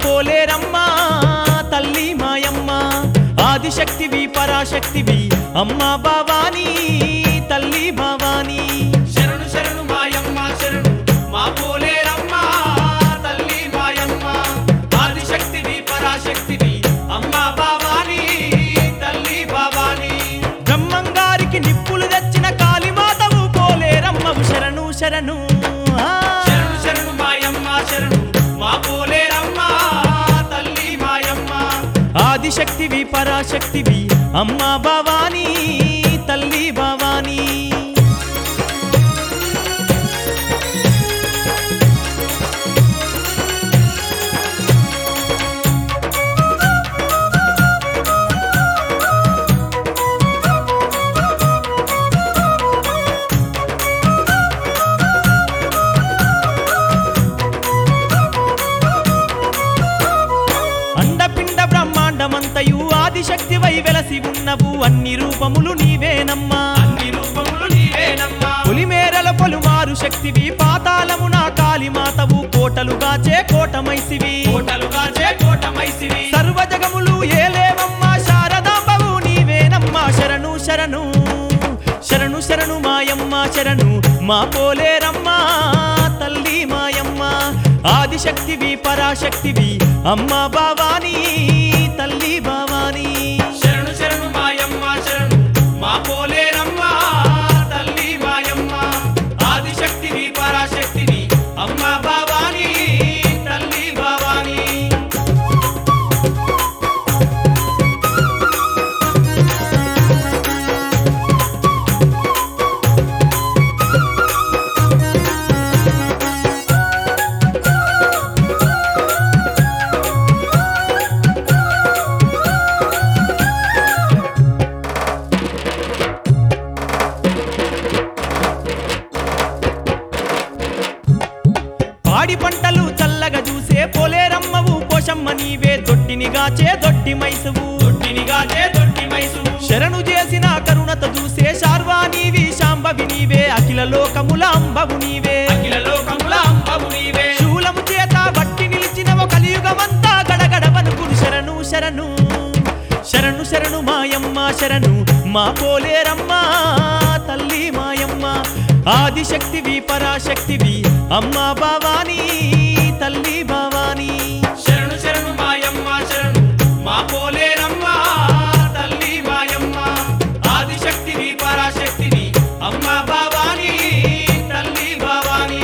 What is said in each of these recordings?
పోలేరమ్మా తల్లి మాయమ్మ ఆదిశక్తివి పరాశక్తివి అమ్మా భవానీ తల్లి భవానీ శరణు శరణు మాయమ్మ శరణు మా పోలేరమ్మ తల్లి మాయమ్మ ఆదిశక్తివి పరాశక్తివి అమ్మ భవానీ తల్లి భవానీ బ్రహ్మంగారికి నిప్పులు తెచ్చిన కాళీమాతవు పోలేరమ్మవు శరణు శరణు ఆ. శరణు శరణు మాయమ్మ శరణు మా పోలేరమ్మ తల్లి మాయమ్మ ఆదిశక్తివి పరాశక్తివి అమ్మా భవానీ తల్లి భవానీ అండపిండ బ్రహ్మాండమంతయు ఆదిశక్తివై వెలసి ఉన్నవు అన్ని రూపములు నీవేనమ్మా అన్ని రూపములు నీవేనమ్మా పులిమేరల పలుమారు శక్తివి పాతాళమున కాళీమాతవు కోటలుగా చే కోటమైసివి కోటలుగా చే కోటమైసివి సర్వజగములు ఏలేవమ్మా శారదాంబవు నీవేనమ్మా శరణు శరణు శరణు శరణు మాయమ్మ శరణు మా పోలేరమ్మా తల్లి మాయమ్మ ఆదిశక్తివి పరాశక్తివి అమ్మా భవానీ తల్లి భవానీ శరణు శరణు మాయమ్మ శరణు మా పోలేరమ్మ తల్లి మాయమ్మ ఆదిశక్తివి పరాశక్తివి అమ్మ భవానీ తల్లి భవానీ పాడి పంటలు చల్లగా చూసే పోలేరమ్మవు పోషమ్మ నీవే దొడ్డినిగా చే దొడ్డి మైసవు దొడ్డినిగా చే దొడ్డి మైసువు శరణు చేసిన కరుణత చూసే శార్వా నీవి శాంభవి నీవే అఖిల లోకముల అంబవు నీవే అఖిల లోకముల అంబవు నీవే శూలము చేత బట్టి నిలిచినవ కలియుగమంతా గడగడ వనుకును శరణు శరణు శరణు శరణు మాయమ్మ శరణు మా పోలేరమ్మ తల్లి మాయమ్మ ఆదిశక్తివి పరాశక్తివి అమ్మా భవానీ తల్లి భవానీ శరణు శరణు మాయమ్మ శరణు మా పోలేరమ్మ తల్లి మాయమ్మ ఆదిశక్తివి పరాశక్తివి అమ్మ భవానీ తల్లి భవానీ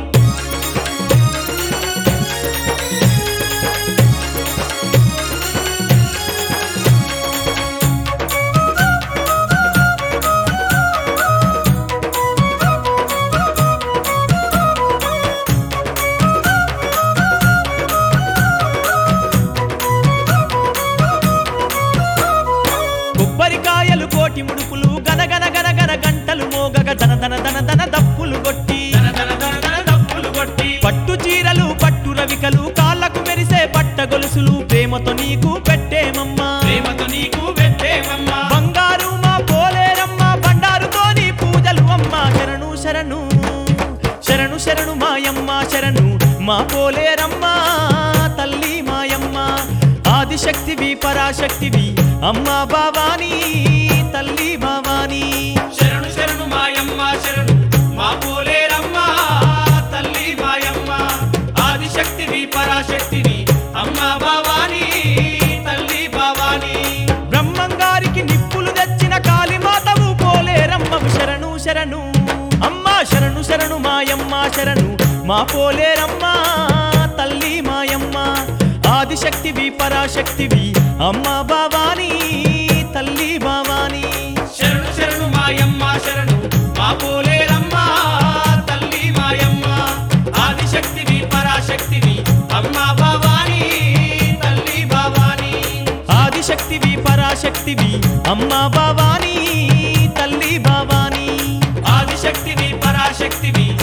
కొబ్బరికాయలు కోటి ముడుపులు గనగన గనగన గంటలు మోగగ దన దన దన దన దప్పులు కొట్టి ధన ధన ధన ధన దప్పులు కొట్టి పట్టు చీరలు పట్టు రవికలు కాళ్ళకు మెరిసే పట్ట గొలుసులు ప్రేమతో నీకు పెట్టేమమ్మా ప్రేమతో నీకు పెట్టేమమ్మ బంగారు మా పోలేరమ్మ బండారుతోని పూజలు అమ్మ శరణు శరణు శరణు శరణు మాయమ్మ శరణు మా పోలేరమ్మ తల్లి మాయమ్మ ఆదిశక్తివి పరాశక్తివి అమ్మ భవానీ తల్లి భవానీ శరణు శరణు మాయమ్మ శరణు మా పోలేరమ్మ తల్లి మాయమ్మ ఆదిశక్తివి పరాశక్తివి అమ్మ భవానీ తల్లి భవానీ బ్రహ్మంగారికి నిప్పులు తెచ్చిన కాళీమాతవు పోలేరమ్మవు శరణు శరణు అమ్మా శరణు శరణు మాయమ్మ శరణు మా పోలేరమ్మ తల్లి మాయమ్మ ఆదిశక్తివి పరాశక్తివి అమ్మ భవానీ తల్లి భవానీ శరణు శరణు మాయమ్మ శరణు మా పోలేరమ్మ తల్లి మాయమ్మ ఆదిశక్తివి పరాశక్తివి అమ్మ భవానీ తల్లి భవానీ ఆదిశక్తివి పరాశక్తివి అమ్మ భవానీ తల్లి భవానీ ఆదిశక్తివి పరాశక్తివి